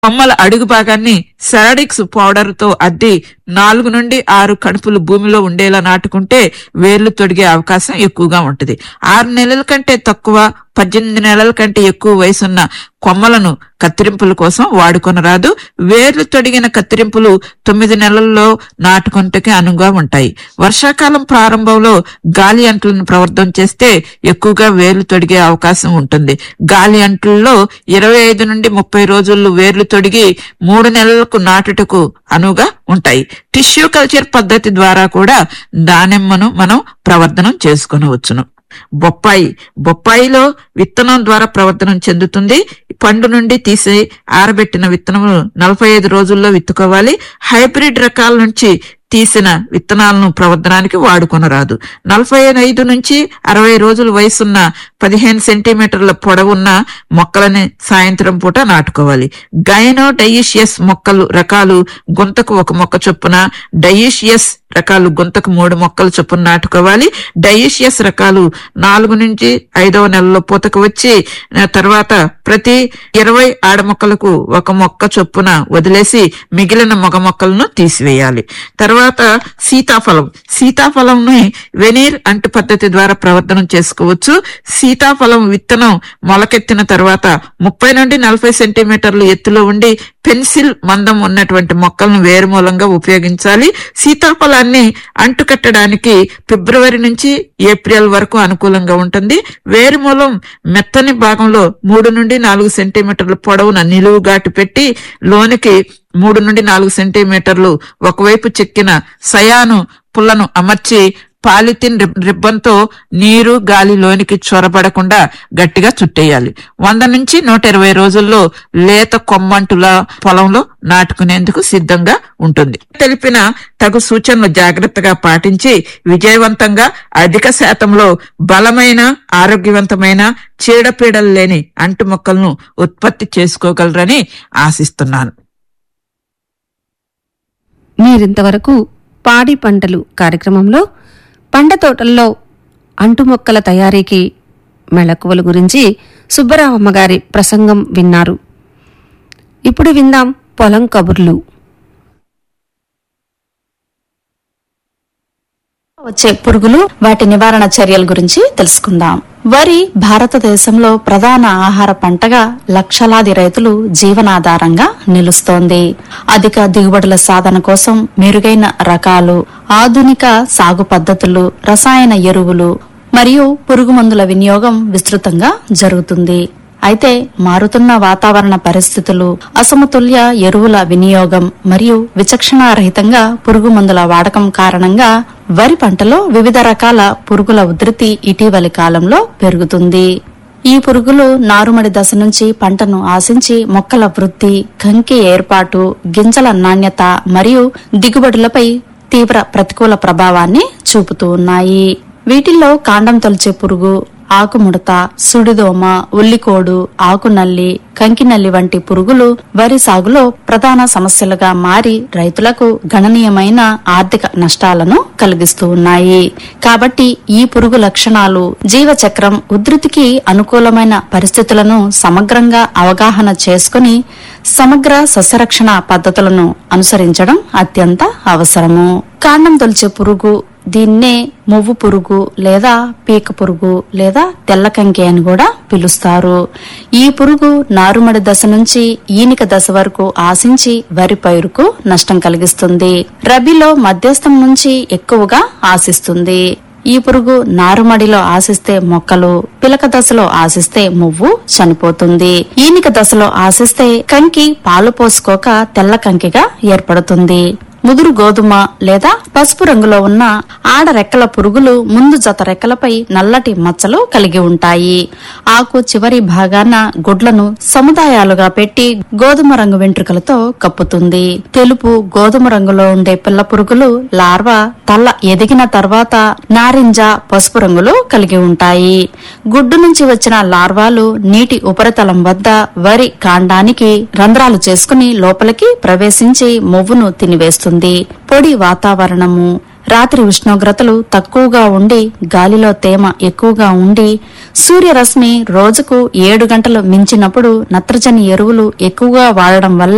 కొమ్మల అడుగు భాగాన్ని సెరాడిక్స్ పౌడర్ తో అద్ది నాలుగు నుండి ఆరు కడుపులు భూమిలో ఉండేలా నాటుకుంటే వేర్లు తొడిగే అవకాశం ఎక్కువగా ఉంటుంది ఆరు నెలల కంటే తక్కువ పద్దెనిమిది నెలల కంటే ఎక్కువ వయసున్న కొమ్మలను కత్తిరింపుల కోసం వాడుకొనరాదు వేర్లు తొడిగిన కత్తిరింపులు తొమ్మిది నెలల్లో నాటుకుంటకి అనువుగా ఉంటాయి వర్షాకాలం ప్రారంభంలో గాలి అంట్లను ప్రవర్ధం చేస్తే ఎక్కువగా వేర్లు తొడిగే అవకాశం ఉంటుంది గాలి అంట్లలో ఇరవై ఐదు నుండి ముప్పై రోజుల్లో వేర్లు తొడిగి మూడు నెలలకు నాటుటకు అనువుగా ఉంటాయి టిష్యూ కల్చర్ పద్ధతి ద్వారా కూడా దానిమ్మను మనం ప్రవర్ధనం చేసుకునవచ్చును బొప్పాయి బొప్పాయిలో విత్తనం ద్వారా ప్రవర్తనం చెందుతుంది పండు నుండి తీసి ఆరబెట్టిన విత్తనములు నలభై ఐదు రోజుల్లో విత్తుకోవాలి హైబ్రిడ్ రకాల నుంచి తీసిన విత్తనాలను ప్రవర్ధనానికి వాడుకొనరాదు నలభై ఐదు నుంచి అరవై రోజుల వయసున్న పదిహేను సెంటీమీటర్ల పొడవున్న మొక్కలని సాయంత్రం పూట నాటుకోవాలి గైనో డయిషియస్ మొక్కలు రకాలు గుంతకు ఒక మొక్క చొప్పున డయిషియస్ రకాలు గుంతకు మూడు మొక్కలు చొప్పున నాటుకోవాలి డయిషియస్ రకాలు నాలుగు నుంచి ఐదవ నెలలో పూతకు వచ్చి ఆ తర్వాత ప్రతి ఇరవై ఆడ మొక్కలకు ఒక మొక్క చొప్పున వదిలేసి మిగిలిన మగ మొక్కలను తీసివేయాలి తర్వాత సీతాఫలం సీతాఫలంని వెనీర్ అంటు పద్ధతి ద్వారా ప్రవర్తనం చేసుకోవచ్చు సీతాఫలం విత్తనం మొలకెత్తిన తర్వాత ముప్పై నుండి నలభై సెంటీమీటర్లు ఎత్తులో ఉండి పెన్సిల్ మందం ఉన్నటువంటి మొక్కలను వేరు మూలంగా ఉపయోగించాలి సీతాఫలాన్ని అంటు కట్టడానికి ఫిబ్రవరి నుంచి ఏప్రిల్ వరకు అనుకూలంగా ఉంటుంది వేరు మూలం మెత్తని భాగంలో మూడు నుండి నాలుగు సెంటీమీటర్ల పొడవున నిలువు ఘాటు పెట్టి లోనికి మూడు నుండి నాలుగు సెంటీమీటర్లు ఒకవైపు చెక్కిన సయాను పుల్లను అమర్చి పాలిథిన్ రిబ్- రిబ్బన్తో నీరు గాలి లోనికి చొరబడకుండా గట్టిగా చుట్టేయాలి వంద నుంచి నూట ఇరవై రోజుల్లో లేత కొమ్మంటుల పొలంలో నాటుకునేందుకు సిద్ధంగా ఉంటుంది తెలిపిన తగు సూచనలు జాగ్రత్తగా పాటించి విజయవంతంగా అధిక శాతంలో బలమైన ఆరోగ్యవంతమైన చీడపీడలు లేని అంటు మొక్కలను ఉత్పత్తి చేసుకోగలరని ఆశిస్తున్నాను మీరింతవరకు పాడి పంటలు కార్యక్రమంలో పంట తోటల్లో అంటు మొక్కల తయారీకి మెళకువల గురించి సుబ్బరామమ్మ గారి ప్రసంగం విన్నారు ఇప్పుడు విందాం పొలం కబుర్లు వచ్చే పురుగులు వాటి నివారణ చర్యల గురించి తెలుసుకుందాం వరి భారతదేశంలో ప్రధాన ఆహార పంటగా లక్షలాది రైతులు జీవనాధారంగా నిలుస్తోంది అధిక దిగుబడుల సాధన కోసం మెరుగైన రకాలు ఆధునిక సాగు పద్ధతులు రసాయన ఎరువులు మరియు పురుగు మందుల వినియోగం విస్తృతంగా జరుగుతుంది అయితే మారుతున్న వాతావరణ పరిస్థితులు అసమతుల్య ఎరువుల వినియోగం మరియు విచక్షణారహితంగా పురుగు మందుల వాడకం కారణంగా వరి పంటలో వివిధ రకాల పురుగుల ఉధృతి ఇటీవలి కాలంలో పెరుగుతుంది ఈ పురుగులు నారుమడి దశ నుంచి పంటను ఆశించి మొక్కల వృద్ధి కంకి ఏర్పాటు గింజల నాణ్యత మరియు దిగుబడులపై తీవ్ర ప్రతికూల ప్రభావాన్ని చూపుతూ ఉన్నాయి వీటిల్లో కాండం తొలిచే పురుగు ఆకుముడత సుడిదోమ ఉల్లికోడు ఆకునల్లి కంకినల్లి వంటి పురుగులు వరి సాగులో ప్రధాన సమస్యలుగా మారి రైతులకు గణనీయమైన ఆర్థిక నష్టాలను కలిగిస్తూ ఉన్నాయి కాబట్టి ఈ పురుగు లక్షణాలు జీవచక్రం ఉధృతికి అనుకూలమైన పరిస్థితులను సమగ్రంగా అవగాహన చేసుకుని సమగ్ర సస్యరక్షణ పద్ధతులను అనుసరించడం అత్యంత అవసరము కాండం తొలిచే పురుగు దీన్నే మువ్వు పురుగు లేదా పీక పురుగు లేదా తెల్లకంకి అని కూడా పిలుస్తారు ఈ పురుగు నారుమడి దశ నుంచి ఈనిక దశ వరకు ఆశించి వరి పైరుకు నష్టం కలిగిస్తుంది రబీలో మధ్యస్థం నుంచి ఎక్కువగా ఆశిస్తుంది ఈ పురుగు నారుమడిలో ఆశిస్తే మొక్కలు పిలక దశలో ఆశిస్తే మువ్వు చనిపోతుంది ఈనిక దశలో ఆశిస్తే కంకి పాలు పోసుకోక తెల్ల కంకిగా ఏర్పడుతుంది ముదురు గోధుమ లేదా పసుపు రంగులో ఉన్న ఆడ రెక్కల పురుగులు ముందు జత రెక్కలపై నల్లటి మచ్చలు కలిగి ఉంటాయి ఆకు చివరి భాగాన గుడ్లను సముదాయాలుగా పెట్టి గోధుమ రంగు వెంట్రుకలతో కప్పుతుంది తెలుపు గోధుమ రంగులో ఉండే పిల్ల పురుగులు లార్వా తల్ల ఎదిగిన తర్వాత నారింజ పసుపు రంగులు కలిగి ఉంటాయి గుడ్డు నుంచి వచ్చిన లార్వాలు నీటి ఉపరితలం వద్ద వరి కాండానికి రంధ్రాలు చేసుకుని లోపలికి ప్రవేశించి మొవ్వును తినివేస్తుంది పొడి వాతావరణము రాత్రి ఉష్ణోగ్రతలు తక్కువగా ఉండి గాలిలో తేమ ఎక్కువగా ఉండి సూర్యరశ్మి రోజుకు ఏడు గంటలు మించినప్పుడు నత్రజని ఎరువులు ఎక్కువగా వాడడం వల్ల